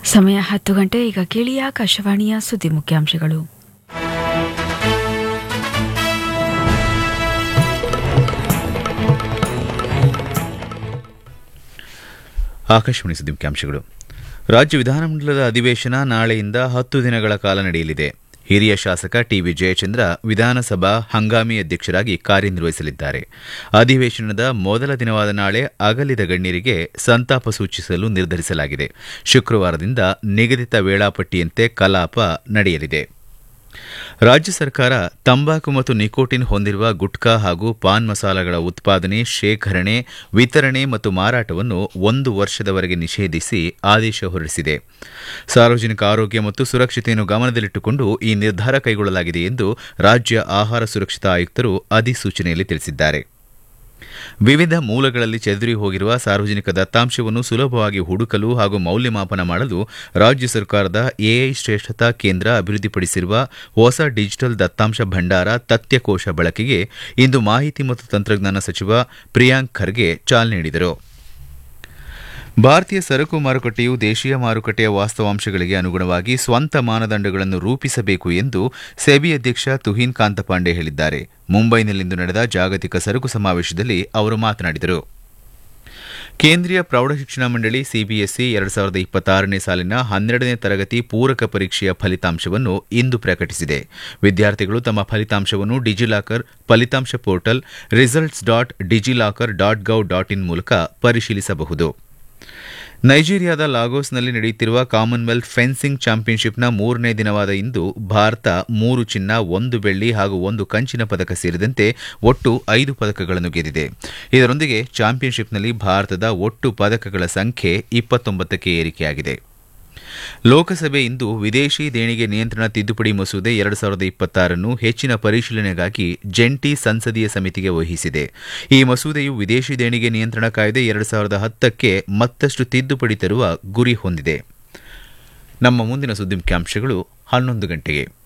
ಸಮಯ ಹತ್ತು ಗಂಟೆ ಈಗ ಕೇಳಿ ಆಕಾಶವಾಣಿಯ ಸುದ್ದಿ ಮುಖ್ಯಾಂಶಗಳು ಆಕಾಶವಾಣಿ ಸುದ್ದಿ ಮುಖ್ಯಾಂಶಗಳು ರಾಜ್ಯ ವಿಧಾನಮಂಡಲದ ಅಧಿವೇಶನ ನಾಳೆಯಿಂದ ಹತ್ತು ದಿನಗಳ ಕಾಲ ನಡೆಯಲಿದೆ ಹಿರಿಯ ಶಾಸಕ ಟಿವಿ ಜಯಚಂದ್ರ ವಿಧಾನಸಭಾ ಹಂಗಾಮಿ ಅಧ್ಯಕ್ಷರಾಗಿ ಕಾರ್ಯನಿರ್ವಹಿಸಲಿದ್ದಾರೆ ಅಧಿವೇಶನದ ಮೊದಲ ದಿನವಾದ ನಾಳೆ ಅಗಲಿದ ಗಣ್ಯರಿಗೆ ಸಂತಾಪ ಸೂಚಿಸಲು ನಿರ್ಧರಿಸಲಾಗಿದೆ ಶುಕ್ರವಾರದಿಂದ ನಿಗದಿತ ವೇಳಾಪಟ್ಟಿಯಂತೆ ಕಲಾಪ ನಡೆಯಲಿದೆ ರಾಜ್ಯ ಸರ್ಕಾರ ತಂಬಾಕು ಮತ್ತು ನಿಕೋಟಿನ್ ಹೊಂದಿರುವ ಗುಟ್ಕಾ ಹಾಗೂ ಪಾನ್ ಮಸಾಲಗಳ ಉತ್ಪಾದನೆ ಶೇಖರಣೆ ವಿತರಣೆ ಮತ್ತು ಮಾರಾಟವನ್ನು ಒಂದು ವರ್ಷದವರೆಗೆ ನಿಷೇಧಿಸಿ ಆದೇಶ ಹೊರಡಿಸಿದೆ ಸಾರ್ವಜನಿಕ ಆರೋಗ್ಯ ಮತ್ತು ಸುರಕ್ಷತೆಯನ್ನು ಗಮನದಲ್ಲಿಟ್ಟುಕೊಂಡು ಈ ನಿರ್ಧಾರ ಕೈಗೊಳ್ಳಲಾಗಿದೆ ಎಂದು ರಾಜ್ಯ ಆಹಾರ ಸುರಕ್ಷತಾ ಆಯುಕ್ತರು ಅಧಿಸೂಚನೆಯಲ್ಲಿ ತಿಳಿಸಿದ್ದಾರೆ ವಿವಿಧ ಮೂಲಗಳಲ್ಲಿ ಚೆದರಿ ಹೋಗಿರುವ ಸಾರ್ವಜನಿಕ ದತ್ತಾಂಶವನ್ನು ಸುಲಭವಾಗಿ ಹುಡುಕಲು ಹಾಗೂ ಮೌಲ್ಯಮಾಪನ ಮಾಡಲು ರಾಜ್ಯ ಸರ್ಕಾರದ ಎಐ ಶ್ರೇಷ್ಠತಾ ಕೇಂದ್ರ ಅಭಿವೃದ್ಧಿಪಡಿಸಿರುವ ಹೊಸ ಡಿಜಿಟಲ್ ದತ್ತಾಂಶ ಭಂಡಾರ ತಥ್ಯಕೋಶ ಬಳಕೆಗೆ ಇಂದು ಮಾಹಿತಿ ಮತ್ತು ತಂತ್ರಜ್ಞಾನ ಸಚಿವ ಪ್ರಿಯಾಂಕ್ ಖರ್ಗೆ ಚಾಲನೆ ನೀಡಿದರು ಭಾರತೀಯ ಸರಕು ಮಾರುಕಟ್ಟೆಯು ದೇಶೀಯ ಮಾರುಕಟ್ಟೆಯ ವಾಸ್ತವಾಂಶಗಳಿಗೆ ಅನುಗುಣವಾಗಿ ಸ್ವಂತ ಮಾನದಂಡಗಳನ್ನು ರೂಪಿಸಬೇಕು ಎಂದು ಸೆಬಿ ಅಧ್ಯಕ್ಷ ತುಹಿನ್ ಕಾಂತಪಾಂಡೆ ಹೇಳಿದ್ದಾರೆ ಮುಂಬೈನಲ್ಲಿಂದು ನಡೆದ ಜಾಗತಿಕ ಸರಕು ಸಮಾವೇಶದಲ್ಲಿ ಅವರು ಮಾತನಾಡಿದರು ಕೇಂದ್ರೀಯ ಪ್ರೌಢಶಿಕ್ಷಣ ಮಂಡಳಿ ಸಿಬಿಎಸ್ಇ ಎರಡು ಸಾವಿರದ ಇಪ್ಪತ್ತಾರನೇ ಸಾಲಿನ ಹನ್ನೆರಡನೇ ತರಗತಿ ಪೂರಕ ಪರೀಕ್ಷೆಯ ಫಲಿತಾಂಶವನ್ನು ಇಂದು ಪ್ರಕಟಿಸಿದೆ ವಿದ್ಯಾರ್ಥಿಗಳು ತಮ್ಮ ಫಲಿತಾಂಶವನ್ನು ಡಿಜಿಲಾಕರ್ ಫಲಿತಾಂಶ portal results dot DigiLocker dot gov dot in ಮೂಲಕ ಪರಿಶೀಲಿಸಬಹುದು ನೈಜೀರಿಯಾದ ಲಾಗೋಸ್ನಲ್ಲಿ ನಡೆಯುತ್ತಿರುವ ಕಾಮನ್ವೆಲ್ತ್ ಫೆನ್ಸಿಂಗ್ ಚಾಂಪಿಯನ್ಶಿಪ್ನ ಮೂರನೇ ದಿನವಾದ ಇಂದು ಭಾರತ ಮೂರು ಚಿನ್ನ ಒಂದು ಬೆಳ್ಳಿ ಹಾಗೂ ಒಂದು ಕಂಚಿನ ಪದಕ ಸೇರಿದಂತೆ ಒಟ್ಟು ಐದು ಪದಕಗಳನ್ನು ಗೆದ್ದಿದೆ ಇದರೊಂದಿಗೆ ಚಾಂಪಿಯನ್ಶಿಪ್ನಲ್ಲಿ ಭಾರತದ ಒಟ್ಟು ಪದಕಗಳ ಸಂಖ್ಯೆ ಇಪ್ಪತ್ತೊಂಬತ್ತಕ್ಕೆ ಏರಿಕೆಯಾಗಿದೆ ಲೋಕಸಭೆ ಇಂದು ವಿದೇಶಿ ದೇಣಿಗೆ ನಿಯಂತ್ರಣ ತಿದ್ದುಪಡಿ ಮಸೂದೆ ಎರಡು ಸಾವಿರದ ಇಪ್ಪತ್ತಾರನ್ನು ಹೆಚ್ಚಿನ ಪರಿಶೀಲನೆಗಾಗಿ ಜಂಟಿ ಸಂಸದೀಯ ಸಮಿತಿಗೆ ವಹಿಸಿದೆ ಈ ಮಸೂದೆಯು ವಿದೇಶಿ ದೇಣಿಗೆ ನಿಯಂತ್ರಣ ಕಾಯ್ದೆ ಎರಡು ಸಾವಿರದ ಹತ್ತಕ್ಕೆ ಮತ್ತಷ್ಟು ತಿದ್ದುಪಡಿ ತರುವ ಗುರಿ ಹೊಂದಿದೆ ನಮ್ಮ ಮುಂದಿನ ಸುದ್ದಿ ಮುಖ್ಯಾಂಶಗಳು ಹನ್ನೊಂದು ಗಂಟೆಗೆ